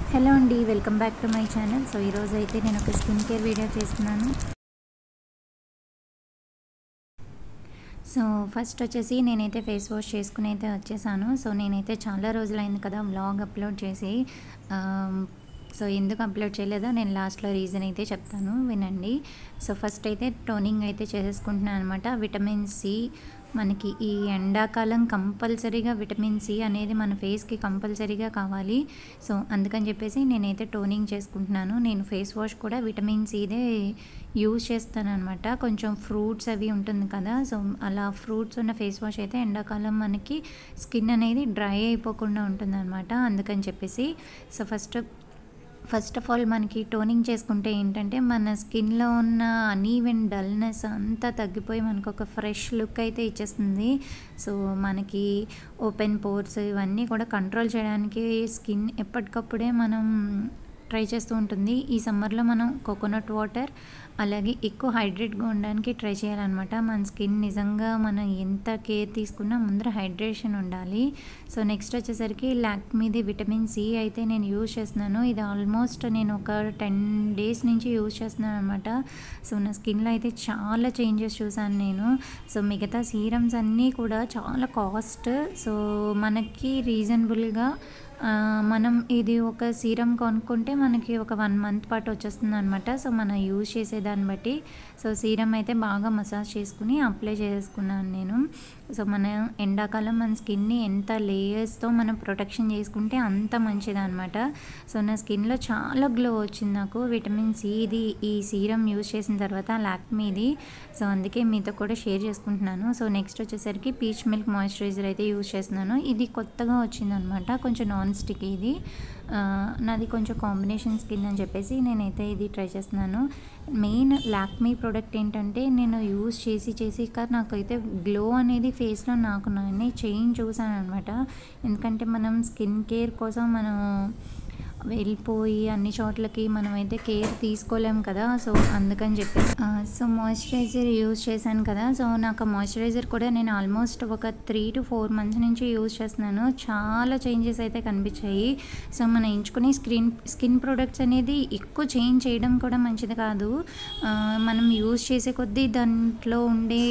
hello అండి welcome back to my channel so ఈరోజు అయితే నేను ఒక స్కిన్ కేర్ వీడియో చేస్తున్నాను సో ఫస్ట్ వచ్చేసి నేనైతే ఫేస్ వాష్ చేసుకుని అయితే వచ్చేసాను సో నేనైతే చాలా రోజులైంది కదా వ్లాగ్ అప్లోడ్ చేసి సో ఎందుకు అప్లోడ్ చేయలేదో నేను లాస్ట్లో రీజన్ అయితే చెప్తాను వినండి సో ఫస్ట్ అయితే టోనింగ్ అయితే చేసేసుకుంటున్నాను అనమాట విటమిన్ సి మనకి ఈ ఎండాకాలం కంపల్సరీగా విటమిన్ సి అనేది మన ఫేస్కి కంపల్సరీగా కావాలి సో అందుకని చెప్పేసి నేనైతే టోనింగ్ చేసుకుంటున్నాను నేను ఫేస్ వాష్ కూడా విటమిన్ సిదే యూజ్ చేస్తాను అనమాట కొంచెం ఫ్రూట్స్ అవి ఉంటుంది కదా సో అలా ఫ్రూట్స్ ఉన్న ఫేస్ వాష్ అయితే ఎండాకాలం మనకి స్కిన్ అనేది డ్రై అయిపోకుండా ఉంటుంది అనమాట అందుకని చెప్పేసి so first first of all మనకి టోనింగ్ చేసుకుంటే ఏంటంటే మన స్కిన్లో ఉన్న అనీవెన్ డల్నెస్ అంతా తగ్గిపోయి మనకు ఒక ఫ్రెష్ లుక్ అయితే ఇచ్చేస్తుంది సో మనకి ఓపెన్ పోర్స్ ఇవన్నీ కూడా కంట్రోల్ చేయడానికి స్కిన్ ఎప్పటికప్పుడే మనం ట్రై చేస్తూ ఉంటుంది ఈ సమ్మర్లో మనం కోకోనట్ వాటర్ అలాగే ఎక్కువ హైడ్రేట్గా ఉండడానికి ట్రై చేయాలన్నమాట మన స్కిన్ నిజంగా మనం ఎంత కేర్ తీసుకున్నా ముందర హైడ్రేషన్ ఉండాలి సో నెక్స్ట్ వచ్చేసరికి లాక్మీది విటమిన్ సి అయితే నేను యూజ్ చేస్తున్నాను ఇది ఆల్మోస్ట్ నేను ఒక టెన్ డేస్ నుంచి యూజ్ చేస్తున్నాను అనమాట సో నా స్కిన్లో అయితే చాలా చేంజెస్ చూసాను నేను సో మిగతా సీరమ్స్ అన్నీ కూడా చాలా కాస్ట్ సో మనకి రీజనబుల్గా మనం ఇది ఒక సీరం కొనుక్కుంటే మనకి ఒక వన్ మంత్ పాటు వచ్చేస్తుంది అనమాట సో మనం యూజ్ చేసేదాన్ని బట్టి సో సీరం అయితే బాగా మసాజ్ చేసుకుని అప్లై చేసుకున్నాను నేను సో మన ఎండాకాలం మన స్కిన్ని ఎంత లేయర్స్తో మనం ప్రొటెక్షన్ చేసుకుంటే అంత మంచిది అనమాట సో నా స్కిన్లో చాలా గ్లో వచ్చింది నాకు విటమిన్ సి ఇది ఈ సీరం యూజ్ చేసిన తర్వాత లాక్మీది సో అందుకే మీతో కూడా షేర్ చేసుకుంటున్నాను సో నెక్స్ట్ వచ్చేసరికి పీచ్ మిల్క్ మాయిశ్చరైజర్ అయితే యూజ్ చేస్తున్నాను ఇది కొత్తగా వచ్చిందనమాట కొంచెం నాన్ స్టిక్ ఇది నాది కొంచెం కాంబినేషన్ స్కిన్ అని చెప్పేసి నేనైతే ఇది ట్రై చేస్తున్నాను మెయిన్ లాక్మీ ప్రోడక్ట్ ఏంటంటే నేను యూజ్ చేసి చేసి కానీ నాకైతే గ్లో అనేది ఫేస్లో నాకు నేనే చేంజ్ చూసాను అనమాట ఎందుకంటే మనం స్కిన్ కేర్ కోసం మనం వెళ్ళిపోయి అన్ని చోట్లకి మనమైతే కేర్ తీసుకోలేం కదా సో అందుకని చెప్పేసి సో మాయిశ్చరైజర్ యూజ్ చేశాను కదా సో నాకు మాయిశ్చరైజర్ కూడా నేను ఆల్మోస్ట్ ఒక త్రీ టు ఫోర్ మంత్స్ నుంచి యూజ్ చేస్తున్నాను చాలా చేంజెస్ అయితే కనిపించాయి సో మనం ఎంచుకునే స్క్రీన్ స్కిన్ ప్రొడక్ట్స్ అనేది ఎక్కువ చేంజ్ చేయడం కూడా మంచిది కాదు మనం యూజ్ చేసే కొద్దీ దాంట్లో ఉండే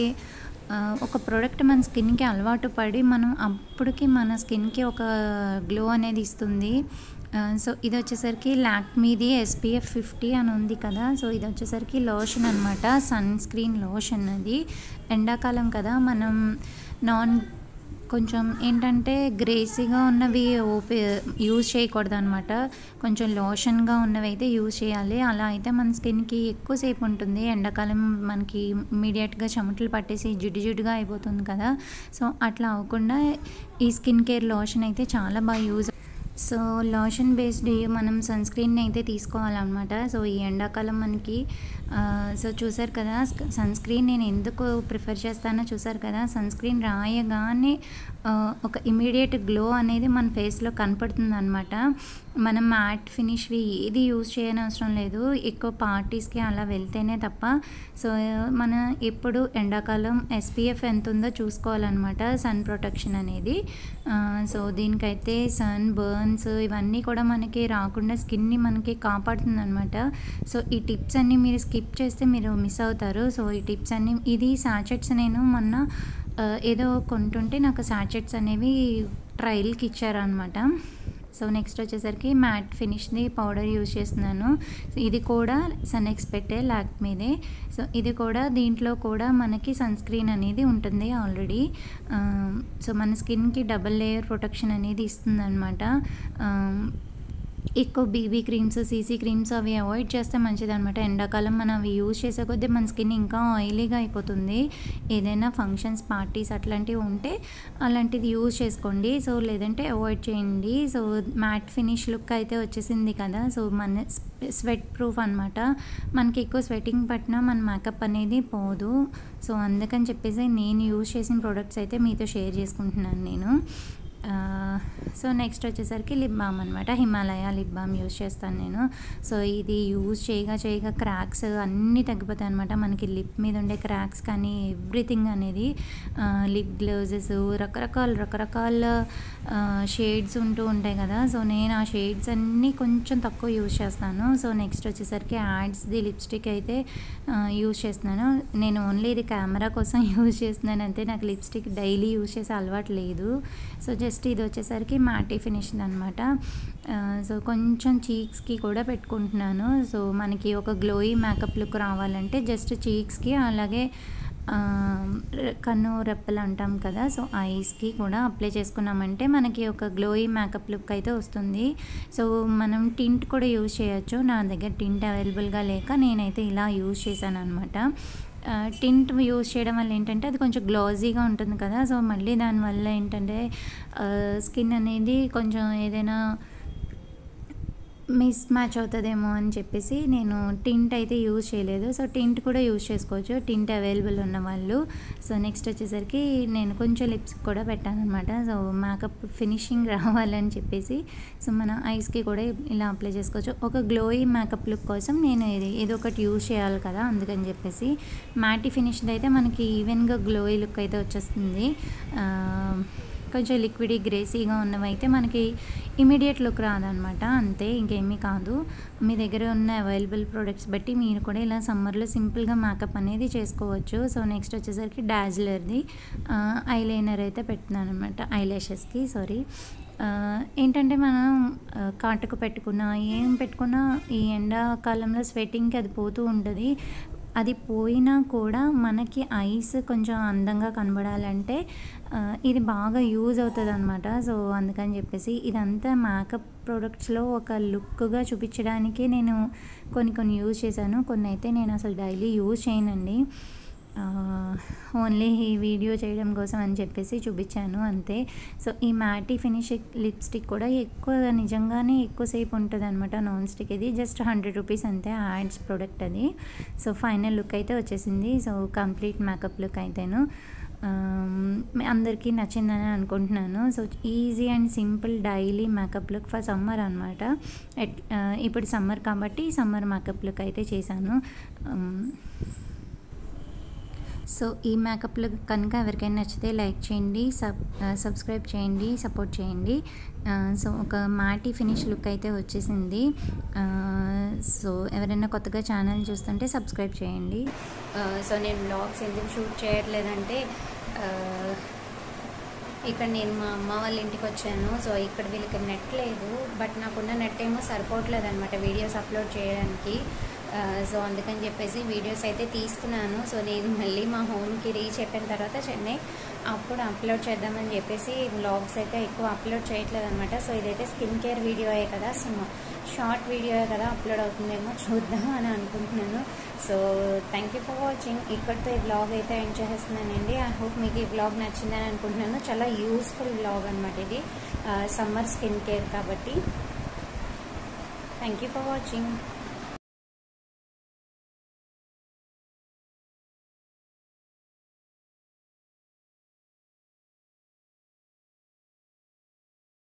ఒక ప్రోడక్ట్ మన స్కిన్కి అలవాటు పడి మనం అప్పటికి మన స్కిన్కి ఒక గ్లో అనేది ఇస్తుంది సో ఇది వచ్చేసరికి లాక్మీది ఎస్పీఎఫ్ ఫిఫ్టీ అని ఉంది కదా సో ఇది వచ్చేసరికి లోషన్ అనమాట సన్ స్క్రీన్ లోషన్ అది ఎండాకాలం కదా మనం నాన్ కొంచెం ఏంటంటే గ్రేసీగా ఉన్నవి ఓపే యూజ్ చేయకూడదు అనమాట కొంచెం లోషన్గా ఉన్నవి అయితే యూజ్ చేయాలి అలా అయితే మన స్కిన్కి ఎక్కువసేపు ఉంటుంది ఎండాకాలం మనకి ఇమీడియట్గా చెమటలు పట్టేసి జిడ్డు జిడ్డుగా అయిపోతుంది కదా సో అట్లా అవ్వకుండా ఈ స్కిన్ కేర్ లోషన్ అయితే చాలా బాగా యూజ్ సో లోషన్ బేస్డ్ మనం సన్ స్క్రీన్ని అయితే తీసుకోవాలన్నమాట సో ఈ ఎండాకాలం మనకి సో చూసారు కదా సన్ స్క్రీన్ నేను ఎందుకు ప్రిఫర్ చేస్తానో చూసారు కదా సన్ స్క్రీన్ రాయగానే ఒక ఇమీడియట్ గ్లో అనేది మన ఫేస్లో కనపడుతుంది అనమాట మనం మ్యాట్ ఫినిష్వి ఏది యూజ్ చేయని అవసరం లేదు ఎక్కువ పార్టీస్కి అలా వెళ్తేనే తప్ప సో మన ఎప్పుడు ఎండాకాలం ఎస్పీఎఫ్ ఎంత ఉందో చూసుకోవాలన్నమాట సన్ ప్రొటెక్షన్ అనేది సో దీనికైతే సన్ బర్న్స్ ఇవన్నీ కూడా మనకి రాకుండా స్కిన్ని మనకి కాపాడుతుంది అనమాట సో ఈ టిప్స్ అన్నీ మీరు స్కిప్ చేస్తే మీరు మిస్ అవుతారు సో ఈ టిప్స్ అన్నీ ఇది సాచెట్స్ నేను మొన్న ఏదో కొంటుంటే నాకు సాచెట్స్ అనేవి ట్రయల్కి ఇచ్చారనమాట సో నెక్స్ట్ వచ్చేసరికి మ్యాట్ ఫినిష్ది పౌడర్ యూజ్ చేస్తున్నాను ఇది కూడా సన్ ఎక్స్పెక్టే లాక్ మీదే సో ఇది కూడా దీంట్లో కూడా మనకి సన్ స్క్రీన్ అనేది ఉంటుంది ఆల్రెడీ సో మన స్కిన్కి డబల్ లేయర్ ప్రొటెక్షన్ అనేది ఇస్తుంది అనమాట ఎక్కువ బీబీ క్రీమ్స్ సీసీ క్రీమ్స్ అవి అవాయిడ్ చేస్తే మంచిది అనమాట ఎండాకాలం మనం అవి యూజ్ చేసే కొద్దీ మన స్కిన్ ఇంకా ఆయిలీగా అయిపోతుంది ఏదైనా ఫంక్షన్స్ పార్టీస్ అట్లాంటివి ఉంటే అలాంటిది యూజ్ చేసుకోండి సో లేదంటే అవాయిడ్ చేయండి సో మ్యాట్ ఫినిష్ లుక్ అయితే వచ్చేసింది కదా సో మన స్వెట్ ప్రూఫ్ అనమాట మనకి ఎక్కువ స్వెటింగ్ పట్టినా మన మేకప్ అనేది పోదు సో అందుకని చెప్పేసి నేను యూజ్ చేసిన ప్రోడక్ట్స్ అయితే మీతో షేర్ చేసుకుంటున్నాను నేను సో నెక్స్ట్ వచ్చేసరికి లిప్ బామ్ అనమాట హిమాలయ లిప్ బామ్ యూస్ చేస్తాను నేను సో ఇది యూజ్ చేయగా చేయగా క్రాక్స్ అన్నీ తగ్గిపోతాయి అనమాట మనకి లిప్ మీద ఉండే క్రాక్స్ కానీ ఎవ్రీథింగ్ అనేది లిప్ గ్లౌజెస్ రకరకాల రకరకాల షేడ్స్ ఉంటూ ఉంటాయి కదా సో నేను ఆ షేడ్స్ అన్నీ కొంచెం తక్కువ యూజ్ చేస్తాను సో నెక్స్ట్ వచ్చేసరికి యాడ్స్ది లిప్స్టిక్ అయితే యూజ్ చేస్తున్నాను నేను ఓన్లీ ఇది కెమెరా కోసం యూజ్ చేస్తున్నాను అంతే నాకు లిప్స్టిక్ డైలీ యూజ్ చేసే అలవాటు లేదు సో జస్ట్ ఇది వచ్చేసరికి మ్యాటీ ఫినిష్ అనమాట సో కొంచెం చీక్స్కి కూడా పెట్టుకుంటున్నాను సో మనకి ఒక గ్లోయి మేకప్ లుక్ రావాలంటే జస్ట్ చీక్స్కి అలాగే కన్ను రెప్పలు అంటాం కదా సో ఐస్కి కూడా అప్లై చేసుకున్నామంటే మనకి ఒక గ్లోయి మేకప్ లుక్ అయితే వస్తుంది సో మనం టింట్ కూడా యూజ్ చేయొచ్చు నా దగ్గర టింట్ అవైలబుల్గా లేక నేనైతే ఇలా యూజ్ చేశాను అనమాట టింట్ యూజ్ చేయడం వల్ల ఏంటంటే అది కొంచెం గ్లాజీగా ఉంటుంది కదా సో మళ్ళీ దానివల్ల ఏంటంటే స్కిన్ అనేది కొంచెం ఏదైనా మిస్ మ్యాచ్ అవుతుందేమో అని చెప్పేసి నేను టింట్ అయితే యూజ్ చేయలేదు సో టింట్ కూడా యూజ్ చేసుకోవచ్చు టింట్ అవైలబుల్ ఉన్న వాళ్ళు సో నెక్స్ట్ వచ్చేసరికి నేను కొంచెం లిప్స్ కూడా పెట్టాను అనమాట సో మేకప్ ఫినిషింగ్ రావాలని చెప్పేసి సో మన ఐస్కి కూడా ఇలా అప్లై చేసుకోవచ్చు ఒక గ్లోయి మేకప్ లుక్ కోసం నేను ఇది ఏదో ఒకటి యూజ్ చేయాలి కదా అందుకని చెప్పేసి మ్యాటీ ఫినిష్డ్ అయితే మనకి ఈవెన్గా గ్లోయి లుక్ అయితే వచ్చేస్తుంది కొంచెం లిక్విడ్ గ్రేసీగా ఉన్నవైతే మనకి ఇమీడియట్ లుక్ రాదనమాట అంతే ఇంకేమీ కాదు మీ దగ్గర ఉన్న అవైలబుల్ ప్రోడక్ట్స్ బట్టి మీరు కూడా ఇలా సమ్మర్లో సింపుల్గా మేకప్ అనేది చేసుకోవచ్చు సో నెక్స్ట్ వచ్చేసరికి డాజ్లర్ది ఐలైనర్ అయితే పెడుతున్నాను అనమాట ఐలాషెస్కి సారీ ఏంటంటే మనం కాటుకు పెట్టుకున్నా ఏం పెట్టుకున్నా ఈ ఎండాకాలంలో స్వెట్టింగ్కి అది పోతూ ఉంటుంది అది పోయినా కూడా మనకి ఐస్ కొంచెం అందంగా కనబడాలంటే ఇది బాగా యూజ్ అవుతుంది అనమాట సో అందుకని చెప్పేసి ఇదంతా మేకప్ ప్రోడక్ట్స్లో ఒక లుక్గా చూపించడానికి నేను కొన్ని కొన్ని యూజ్ చేశాను కొన్ని అయితే నేను అసలు డైలీ యూజ్ చేయనండి ఓన్లీ ఈ వీడియో చేయడం కోసం అని చెప్పేసి చూపించాను అంతే సో ఈ మ్యాటీ ఫినిష్ లిప్స్టిక్ కూడా ఎక్కువ నిజంగానే ఎక్కువసేపు ఉంటుంది అనమాట నాన్ స్టిక్ ఇది జస్ట్ హండ్రెడ్ రూపీస్ అంతే యాడ్స్ ప్రోడక్ట్ అది సో ఫైనల్ లుక్ అయితే వచ్చేసింది సో కంప్లీట్ మేకప్ లుక్ అయితేను అందరికీ నచ్చిందని అనుకుంటున్నాను so easy and simple daily makeup look for summer అనమాట ఇప్పుడు సమ్మర్ కాబట్టి సమ్మర్ మేకప్ లుక్ అయితే చేశాను సో ఈ మేకప్ లుక్ కనుక ఎవరికైనా నచ్చితే లైక్ చేయండి సబ్ సబ్స్క్రైబ్ చేయండి సపోర్ట్ చేయండి సో ఒక మాటి ఫినిష్ లుక్ అయితే వచ్చేసింది సో ఎవరైనా కొత్తగా ఛానల్ చూస్తుంటే సబ్స్క్రైబ్ చేయండి సో నేను బ్లాగ్స్ ఎందుకు షూట్ చేయట్లేదంటే ఇక్కడ నేను మా అమ్మ వాళ్ళ ఇంటికి వచ్చాను సో ఇక్కడ వీళ్ళకి నెట్ లేదు బట్ నాకున్న నెట్ ఏమో సరిపోవట్లేదు అనమాట వీడియోస్ అప్లోడ్ చేయడానికి సో అందుకని చెప్పేసి వీడియోస్ అయితే తీస్తున్నాను సో నేను మళ్ళీ మా హోమ్కి రీచ్ అయిపోయిన తర్వాత చెన్నై అప్పుడు అప్లోడ్ చేద్దామని చెప్పేసి వ్లాగ్స్ అయితే ఎక్కువ అప్లోడ్ చేయట్లేదు అనమాట సో ఇదైతే స్కిన్ కేర్ వీడియోయే కదా సో షార్ట్ వీడియో కదా అప్లోడ్ అవుతుందేమో చూద్దాం అని అనుకుంటున్నాను so thank you for watching ఇక్కడితో ఈ వ్లాగ్ అయితే ఎండ్ చేసేస్తున్నానండి ఐ హోప్ మీకు ఈ వ్లాగ్ నచ్చిందని అనుకుంటున్నాను చాలా యూస్ఫుల్ వ్లాగ్ అనమాట ఇది సమ్మర్ స్కిన్ కేర్ కాబట్టి థ్యాంక్ యూ ఫర్ వాచింగ్